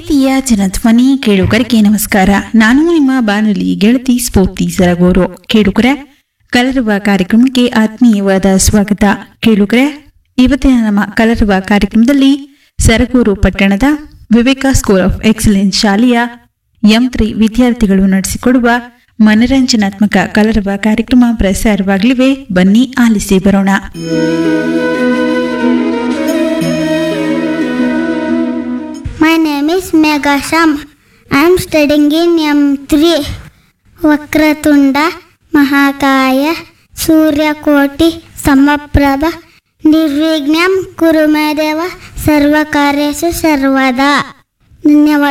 ಪ್ರೀತಿಯ ಜನಧ್ವನಿ ಕೇಳುಗರಿಗೆ ನಮಸ್ಕಾರ ನಾನು ನಿಮ್ಮ ಬಾನುಲಿ ಗೆಳತಿ ಸ್ಫೂರ್ತಿ ಸರಗೂರು ಕೇಳುಗರ ಕಲರುವ ಕಾರ್ಯಕ್ರಮಕ್ಕೆ ಆತ್ಮೀಯವಾದ ಸ್ವಾಗತ ಕೇಳುಗರ ಇವತ್ತಿನ ನಮ್ಮ ಕಲರುವ ಕಾರ್ಯಕ್ರಮದಲ್ಲಿ ಸರಗೂರು ಪಟ್ಟಣದ ವಿವೇಕ ಸ್ಕೂಲ್ ಆಫ್ ಎಕ್ಸಲೆನ್ಸ್ ಶಾಲೆಯ ಎಂ ತ್ರಿ ವಿದ್ಯಾರ್ಥಿಗಳು ನಡೆಸಿಕೊಡುವ ಮನರಂಜನಾತ್ಮಕ ಕಲರವ ಕಾರ್ಯಕ್ರಮ ಪ್ರಸಾರವಾಗಲಿವೆ ಬನ್ನಿ ಆಲಿಸಿ ಬರೋಣ My name is Megasham. I am studying in M3. Vakratunda Mahakaya Suryakoti Samaprabha Nirvignam Kurumedeva Sarvakaryashu Sarvada ಧನ್ಯವಾದ